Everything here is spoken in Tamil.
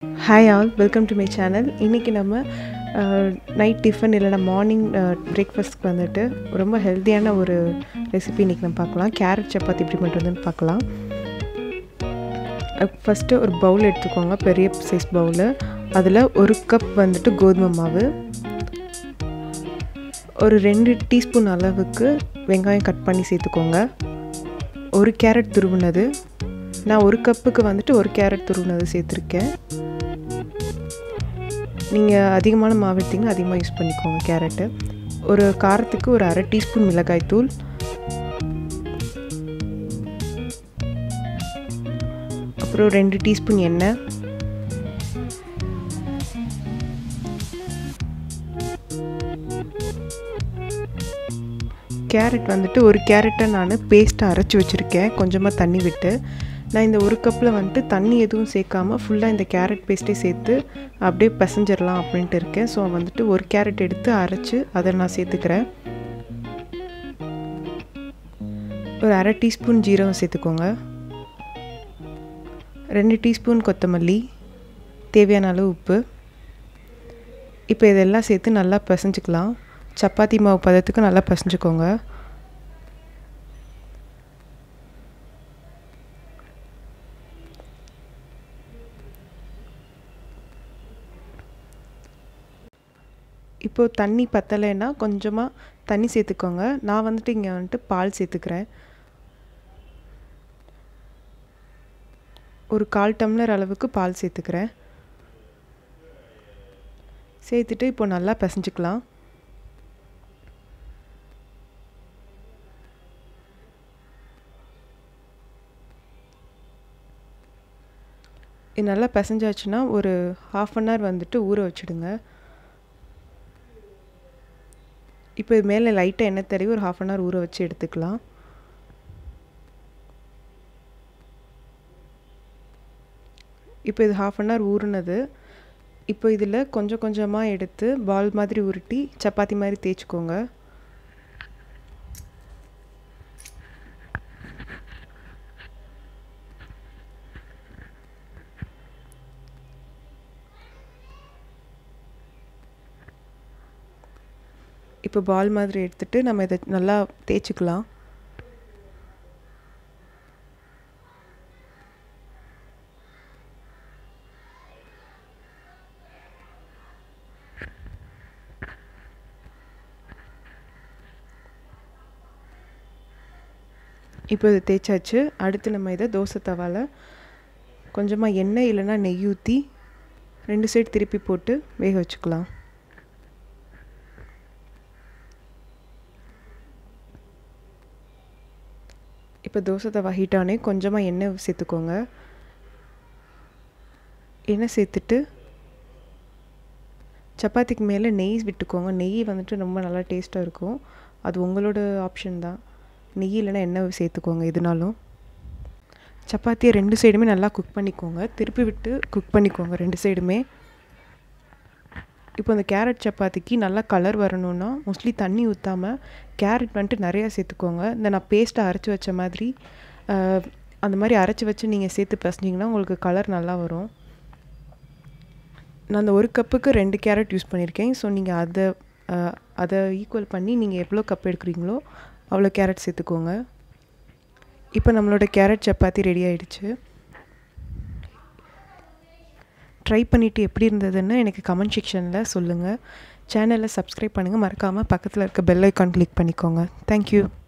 hi all welcome to my channel இன்றைக்கி நம்ம நைட் டிஃபன் இல்லைனா மார்னிங் பிரேக்ஃபாஸ்ட்க்கு வந்துட்டு ரொம்ப ஹெல்த்தியான ஒரு ரெசிபி இன்றைக்கி நம்ம பார்க்கலாம் கேரட் சப்பாத்தி எப்படி பண்ணுறதுன்னு பார்க்கலாம் ஃபஸ்ட்டு ஒரு பவுல் எடுத்துக்கோங்க பெரிய சைஸ் பவுலு அதில் ஒரு கப் வந்துட்டு கோதுமை மாவு ஒரு ரெண்டு டீஸ்பூன் அளவுக்கு வெங்காயம் கட் பண்ணி சேர்த்துக்கோங்க ஒரு கேரட் துருவினது நான் ஒரு கப்புக்கு வந்துட்டு ஒரு கேரட் துருவினது சேர்த்துருக்கேன் நீங்கள் அதிகமான மாவு எடுத்திங்கன்னா அதிகமாக யூஸ் பண்ணிக்கோங்க கேரட்டு ஒரு காரத்துக்கு ஒரு அரை டீஸ்பூன் மிளகாய் தூள் அப்புறம் ரெண்டு டீஸ்பூன் எண்ணெய் கேரட் வந்துட்டு ஒரு கேரட்டை நான் பேஸ்ட்டை அரைச்சி வச்சுருக்கேன் கொஞ்சமாக தண்ணி விட்டு நான் இந்த ஒரு கப்பில் வந்துட்டு தண்ணி எதுவும் சேர்க்காம ஃபுல்லாக இந்த கேரட் பேஸ்ட்டே சேர்த்து அப்படியே பசஞ்சிடலாம் அப்படின்ட்டு இருக்கேன் ஸோ வந்துட்டு ஒரு கேரட் எடுத்து அரைச்சி அதை நான் சேர்த்துக்கிறேன் ஒரு அரை டீஸ்பூன் ஜீரகம் சேர்த்துக்கோங்க ரெண்டு டீஸ்பூன் கொத்தமல்லி தேவையான அளவு உப்பு இப்போ இதெல்லாம் சேர்த்து நல்லா பிசைஞ்சிக்கலாம் சப்பாத்தி மாவு பதத்துக்கு நல்லா பசைஞ்சுக்கோங்க இப்போது தண்ணி பத்தலைன்னா கொஞ்சமாக தண்ணி சேர்த்துக்கோங்க நான் வந்துட்டு இங்கே வந்துட்டு பால் சேர்த்துக்கிறேன் ஒரு கால் டம்ளர் அளவுக்கு பால் சேர்த்துக்கிறேன் சேர்த்துட்டு இப்போ நல்லா பிசைஞ்சிக்கலாம் இது நல்லா பிசைஞ்சாச்சுன்னா ஒரு ஹாஃப் அன் ஹவர் வந்துட்டு ஊற வச்சுடுங்க இப்போ இது மேலே லைட்டாக எண்ணெய் தடவி ஒரு ஹாஃப் அன் ஹவர் ஊற வச்சு எடுத்துக்கலாம் இப்போ இது ஹாஃப் அன் ஹவர் ஊறுனது இப்போ இதில் கொஞ்சம் கொஞ்சமாக எடுத்து பால் மாதிரி உருட்டி சப்பாத்தி மாதிரி தேய்ச்சிக்கோங்க இப்போ பால் மாதிரி எடுத்துகிட்டு நம்ம இதை நல்லா தேய்ச்சிக்கலாம் இப்போ இதை தேய்ச்சாச்சு அடுத்து நம்ம இதை தோசை தவாவில் கொஞ்சமாக எண்ணெய் இல்லைன்னா நெய் ஊற்றி ரெண்டு சைடு திருப்பி போட்டு வேக வச்சுக்கலாம் இப்போ தோசை தவா ஹீட்டானே கொஞ்சமாக எண்ணெய் சேர்த்துக்கோங்க எண்ணெய் சேர்த்துட்டு சப்பாத்திக்கு மேலே நெய் விட்டுக்கோங்க நெய் வந்துட்டு ரொம்ப நல்லா டேஸ்ட்டாக இருக்கும் அது உங்களோட ஆப்ஷன் தான் நெய் இல்லைன்னா எண்ணெய் சேர்த்துக்கோங்க எதுனாலும் சப்பாத்தியை ரெண்டு சைடுமே நல்லா குக் பண்ணிக்கோங்க திருப்பி விட்டு குக் பண்ணிக்கோங்க ரெண்டு சைடுமே இப்போ அந்த கேரட் சப்பாத்திக்கு நல்லா கலர் வரணுன்னா மோஸ்ட்லி தண்ணி ஊற்றாமல் கேரட் வந்துட்டு நிறையா சேர்த்துக்கோங்க இந்த நான் பேஸ்ட்டை அரைச்சி வச்ச மாதிரி அந்த மாதிரி அரைச்சி வச்சு நீங்கள் சேர்த்து பசஞ்சிங்கன்னா உங்களுக்கு கலர் நல்லா வரும் நான் அந்த ஒரு கப்புக்கு ரெண்டு கேரட் யூஸ் பண்ணியிருக்கேன் ஸோ நீங்கள் அதை அதை ஈக்குவல் பண்ணி நீங்கள் எவ்வளோ கப் எடுக்கிறீங்களோ அவ்வளோ கேரட் சேர்த்துக்கோங்க இப்போ நம்மளோட கேரட் சப்பாத்தி ரெடி ஆகிடுச்சு ட்ரை பண்ணிவிட்டு எப்படி இருந்ததுன்னு எனக்கு கமெண்ட் செக்ஷனில் சொல்லுங்கள் சேனலை சப்ஸ்கிரைப் பண்ணுங்கள் மறக்காமல் பக்கத்தில் இருக்க பெல் ஐக்கான் கிளிக் பண்ணிக்கோங்க தேங்க்யூ